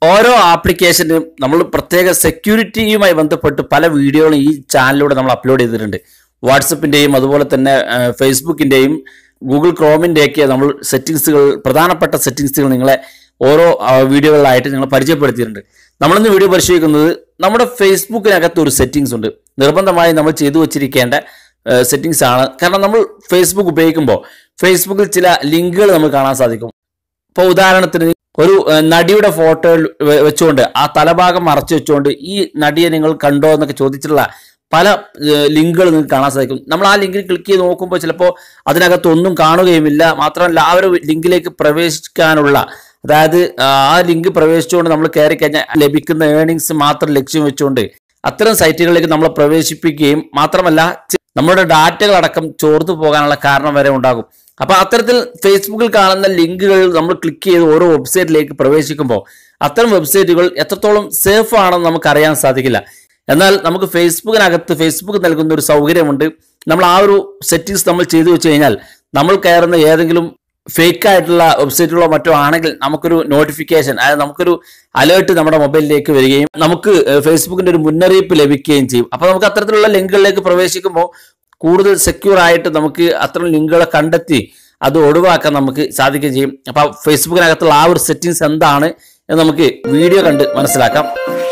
ഓരോ ആപ്ലിക്കേഷനും നമ്മൾ പ്രത്യേക സെക്യൂരിറ്റിയുമായി ബന്ധപ്പെട്ട് പല വീഡിയോകളും ഈ ചാനലിലൂടെ നമ്മൾ അപ്ലോഡ് ചെയ്തിട്ടുണ്ട് വാട്സപ്പിൻ്റെയും അതുപോലെ തന്നെ ആ, ഫേസ്ബുക്കിൻ്റെയും ഗൂഗിൾ ക്രോമിൻ്റെയൊക്കെ നമ്മൾ സെറ്റിങ്സുകൾ പ്രധാനപ്പെട്ട സെറ്റിങ്സുകൾ നിങ്ങളെ ഓരോ ആ, വീഡിയോകളിലായിട്ട് നിങ്ങൾ പരിചയപ്പെടുത്തിയിട്ടുണ്ട് നമ്മളിന്ന് വീഡിയോ പരിശോധിക്കുന്നത് നമ്മുടെ ഫേസ്ബുക്കിനകത്ത് ഒരു സെറ്റിങ്സ് ഉണ്ട് നിർബന്ധമായി നമ്മൾ ചെയ്തു വച്ചിരിക്കേണ്ട സെറ്റിങ്സ് ആണ് കാരണം നമ്മൾ ഫേസ്ബുക്ക് ഉപയോഗിക്കുമ്പോൾ ഫേസ്ബുക്കിൽ ചില ലിങ്കുകൾ നമുക്ക് കാണാൻ സാധിക്കും ഇപ്പോൾ ഉദാഹരണത്തിന് ഒരു ഏഹ്, നടിയുടെ ഫോട്ടോ വെച്ചുകൊണ്ട് ആ തലഭാഗം മറച്ചു വെച്ചുകൊണ്ട് ഈ നടിയെ നിങ്ങൾ കണ്ടോ എന്നൊക്കെ ചോദിച്ചിട്ടുള്ള പല ഏഹ്, ലിങ്കുകൾ നിങ്ങൾക്ക് കാണാൻ സാധിക്കും നമ്മൾ ആ ലിങ്കിൽ ക്ലിക്ക് ചെയ്ത് നോക്കുമ്പോൾ ചിലപ്പോൾ അതിനകത്ത് ഒന്നും കാണുകയുമില്ല മാത്രമല്ല ആ ഒരു ലിങ്കിലേക്ക് പ്രവേശിക്കാനുള്ള അതായത് ആ ലിങ്ക് പ്രവേശിച്ചുകൊണ്ട് നമ്മൾ കയറി കഴിഞ്ഞാൽ ലഭിക്കുന്ന ഏണിങ്സ് മാത്രം ലക്ഷ്യം വെച്ചുകൊണ്ട് അത്തരം സൈറ്റുകളിലേക്ക് നമ്മൾ പ്രവേശിപ്പിക്കുകയും മാത്രമല്ല ചി- നമ്മുടെ ഡാറ്റകൾ അടക്കം ചോർന്നു പോകാനുള്ള കാരണം വരെ ഉണ്ടാകും അപ്പൊ അത്തരത്തിൽ ഫേസ്ബുക്കിൽ കാണുന്ന ലിങ്കുകൾ നമ്മൾ ക്ലിക്ക് ചെയ്ത് ഓരോ വെബ്സൈറ്റിലേക്ക് പ്രവേശിക്കുമ്പോൾ അത്തരം വെബ്സൈറ്റുകൾ എത്രത്തോളം സേഫ് ആണെന്ന് നമുക്ക് അറിയാൻ സാധിക്കില്ല എന്നാൽ നമുക്ക് ഫേസ്ബുക്കിനകത്ത് ഫേസ്ബുക്ക് നൽകുന്ന ഒരു സൗകര്യമുണ്ട് നമ്മൾ ആ ഒരു സെറ്റിങ്സ് നമ്മൾ ചെയ്തു വെച്ച് കഴിഞ്ഞാൽ നമ്മൾ കയറുന്ന ഏതെങ്കിലും ഫേക്ക് ആയിട്ടുള്ള വെബ്സൈറ്റുകളോ മറ്റോ ആണെങ്കിൽ നമുക്കൊരു നോട്ടിഫിക്കേഷൻ അതായത് നമുക്കൊരു അലേർട്ട് നമ്മുടെ മൊബൈലിലേക്ക് വരികയും നമുക്ക് ഏഹ്, ഫേസ്ബുക്കിന്റെ ഒരു മുന്നറിയിപ്പ് ലഭിക്കുകയും ചെയ്യും അപ്പോൾ നമുക്ക് അത്തരത്തിലുള്ള ലിങ്കുകളിലേക്ക് പ്രവേശിക്കുമ്പോൾ കൂടുതൽ സെക്യൂർ ആയിട്ട് നമുക്ക് അത്തരം ലിങ്കുകളെ കണ്ടെത്തി അത് ഒഴിവാക്കാൻ നമുക്ക് സാധിക്കുകയും ചെയ്യും അപ്പോൾ ഫേസ്ബുക്കിനകത്തുള്ള ആ ഒരു സെറ്റിങ്സ് എന്താണ് എന്ന് നമുക്ക് വീഡിയോ കണ്ട് മനസ്സിലാക്കാം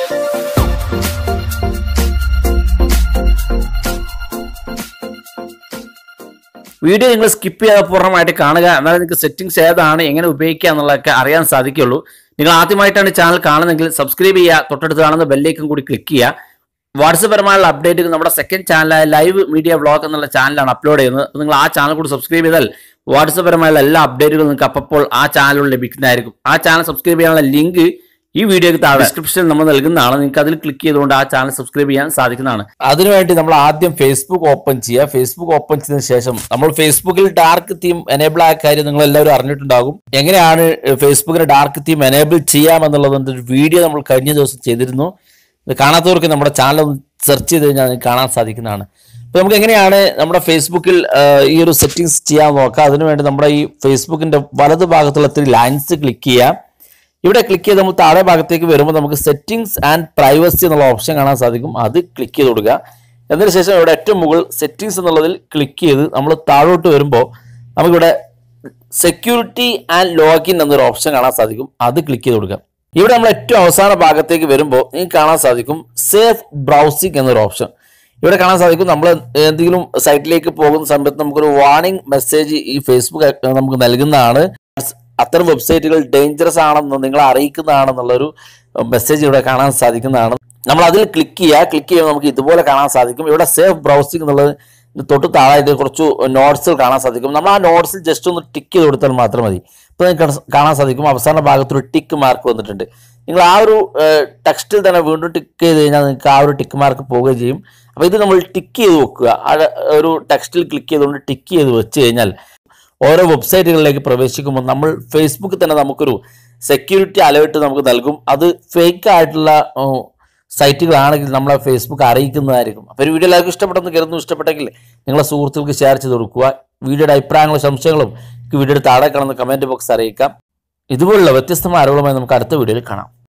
വീഡിയോ നിങ്ങൾ സ്കിപ്പ് ചെയ്യാതെ പൂർണ്ണമായിട്ട് കാണുക എന്നാൽ നിങ്ങൾക്ക് സെറ്റിംഗ്സ് ഏതാണ് എങ്ങനെ ഉപയോഗിക്കുക എന്നുള്ളതൊക്കെ അറിയാൻ സാധിക്കുള്ളൂ നിങ്ങൾ ആദ്യമായിട്ടാണ് ഈ ചാനൽ കാണുന്നതെങ്കിൽ സബ്സ്ക്രൈബ് ചെയ്യുക തൊട്ടടുത്ത് കാണുന്ന ബെല്ലേക്കും കൂടി ക്ലിക്ക് ചെയ്യുക വാട്സപ്പ് പരമായുള്ള അപ്ഡേറ്റുകൾ നമ്മുടെ സെക്കൻഡ് ചാനലായ ലൈവ് മീഡിയ വ്ളോഗ് എന്നുള്ള ചാനലാണ് അപ്ലോഡ് ചെയ്യുന്നത് അപ്പോൾ നിങ്ങൾ ആ ചാനൽ കൂടി സബ്സ്ക്രൈബ് ചെയ്താൽ വാട്സപ്പ് പരമായുള്ള എല്ലാ അപ്ഡേറ്റുകളും നിങ്ങൾക്ക് അപ്പോൾ ആ ചാനലിൽ ലഭിക്കുന്നതായിരിക്കും ആ ചാനൽ സബ്സ്ക്രൈബ് ചെയ്യാനുള്ള ലിങ്ക് ഈ വീഡിയോക്ക് താഴെ ഡിസ്ക്രിപ്ഷനിൽ നമ്മൾ നൽകുന്നതാണ് നിങ്ങൾക്ക് അതിൽ ക്ലിക്ക് ചെയ്തുകൊണ്ട് ആ ചാനൽ സബ്സ്ക്രൈബ് ചെയ്യാൻ സാധിക്കുന്നതാണ് അതിനുവേണ്ടി നമ്മൾ ആദ്യം ഫേസ്ബുക്ക് ഓപ്പൺ ചെയ്യുക ഫേസ്ബുക്ക് ഓപ്പൺ ചെയ്തതിനു ശേഷം നമ്മൾ ഫേസ്ബുക്കിൽ ഡാർക്ക് തീം എനേബിൾ ആയ കാര്യം നിങ്ങൾ എല്ലാവരും അറിഞ്ഞിട്ടുണ്ടാകും എങ്ങനെയാണ് ഫേസ്ബുക്കിന് ഡാർക്ക് തീം എനേബിൾ ചെയ്യാമെന്നുള്ളതിന്റെ ഒരു വീഡിയോ നമ്മൾ കഴിഞ്ഞ ദിവസം ചെയ്തിരുന്നു ഇത് കാണാത്തവർക്ക് നമ്മുടെ ചാനൽ ഒന്ന് സെർച്ച് ചെയ്ത് കഴിഞ്ഞാൽ നിങ്ങൾക്ക് കാണാൻ സാധിക്കുന്നതാണ് അപ്പോൾ നമുക്ക് എങ്ങനെയാണ് നമ്മുടെ ഫേസ്ബുക്കിൽ ആ, ഈ ഒരു സെറ്റിങ്സ് ചെയ്യാൻ നോക്കാം അതിനുവേണ്ടി നമ്മുടെ ഈ ഫേസ്ബുക്കിന്റെ വലത് ഭാഗത്തുള്ള ത്രീ ലൈൻസ് ക്ലിക്ക് ചെയ്യാം ഇവിടെ ക്ലിക്ക് ചെയ്ത് നമ്മൾ താഴെ ഭാഗത്തേക്ക് വരുമ്പോൾ നമുക്ക് സെറ്റിംഗ്സ് ആൻഡ് പ്രൈവസി എന്നുള്ള ഓപ്ഷൻ കാണാൻ സാധിക്കും അത് ക്ലിക്ക് ചെയ്ത് കൊടുക്കുക എന്നതിന് ശേഷം ഇവിടെ ഏറ്റവും മുകളിൽ സെറ്റിംഗ്സ് എന്നുള്ളതിൽ ക്ലിക്ക് ചെയ്ത് നമ്മൾ താഴോട്ട് വരുമ്പോൾ നമുക്കിവിടെ സെക്യൂരിറ്റി ആൻഡ് ലോഗിൻ എന്നൊരു ഓപ്ഷൻ കാണാൻ സാധിക്കും അത് ക്ലിക്ക് ചെയ്ത് കൊടുക്കുക ഇവിടെ നമ്മൾ ഏറ്റവും അവസാന ഭാഗത്തേക്ക് വരുമ്പോൾ നിങ്ങൾക്ക് കാണാൻ സാധിക്കും സേഫ് ബ്രൗസിംഗ് എന്നൊരു ഓപ്ഷൻ ഇവിടെ കാണാൻ സാധിക്കും നമ്മൾ എന്തെങ്കിലും സൈറ്റിലേക്ക് പോകുന്ന സമയത്ത് നമുക്കൊരു വാർണിംഗ് മെസ്സേജ് ഈ ഫേസ്ബുക്ക് നമുക്ക് നൽകുന്നതാണ് അത്തരം വെബ്സൈറ്റുകൾ ഡേഞ്ചറസ് ആണെന്ന് നിങ്ങളെ അറിയിക്കുന്നതാണെന്നുള്ളൊരു മെസ്സേജ് ഇവിടെ കാണാൻ സാധിക്കുന്നതാണ് നമ്മൾ അതിൽ ക്ലിക്ക് ചെയ്യുക ക്ലിക്ക് ചെയ്യുമ്പോൾ നമുക്ക് ഇതുപോലെ കാണാൻ സാധിക്കും ഇവിടെ സേഫ് ബ്രൗസിംഗ് എന്നുള്ളത് തൊട്ട് താഴായിട്ട് കുറച്ച് നോട്ട്സുകൾ കാണാൻ സാധിക്കും നമ്മൾ ആ നോട്ട്സിൽ ജസ്റ്റ് ഒന്ന് ടിക്ക് ചെയ്ത് കൊടുത്താൽ മാത്രം മതി ഇപ്പോൾ നിങ്ങൾക്ക് കാണ- കാണാൻ സാധിക്കും അവസാന ഭാഗത്തൊരു ടിക്ക് മാർക്ക് വന്നിട്ടുണ്ട് നിങ്ങൾ ആ ഒരു ടെക്സ്റ്റിൽ തന്നെ വീണ്ടും ടിക്ക് ചെയ്ത് കഴിഞ്ഞാൽ നിങ്ങൾക്ക് ആ ഒരു ടിക്ക് മാർക്ക് പോവുകയും ചെയ്യും അപ്പോൾ ഇത് നമ്മൾ ടിക്ക് ചെയ്ത് വെക്കുക ആ ഒരു ടെക്സ്റ്റിൽ ക്ലിക്ക് ചെയ്തുകൊണ്ട് ടിക്ക് ചെയ്ത് വെച്ച് കഴിഞ്ഞാൽ ഓരോ വെബ്സൈറ്റുകളിലേക്ക് പ്രവേശിക്കുമ്പോൾ നമ്മൾ ഫേസ്ബുക്കിൽ തന്നെ നമുക്കൊരു സെക്യൂരിറ്റി അലേർട്ട് നമുക്ക് നൽകും അത് ഫേക്ക് ആയിട്ടുള്ള ഉം, സൈറ്റുകളാണെങ്കിൽ നമ്മളെ ഫേസ്ബുക്ക് അറിയിക്കുന്നതായിരിക്കും അപ്പോൾ ഒരു വീഡിയോ എല്ലാവർക്കും ഇഷ്ടപ്പെട്ടെന്ന് കരുതുന്നു ഇഷ്ടപ്പെട്ടെങ്കിൽ നിങ്ങളെ സുഹൃത്തുക്കൾക്ക് ഷെയർ ചെയ്ത് കൊടുക്കുക വീഡിയോയുടെ അഭിപ്രായങ്ങളും സംശയങ്ങളും വീഡിയോയുടെ താഴെ കാണുന്ന കമൻറ്റ് ബോക്സ് അറിയിക്കാം ഇതുപോലുള്ള വ്യത്യസ്തമായ അറിവുകളുമായി നമുക്ക് അടുത്ത വീഡിയോയിൽ കാണാം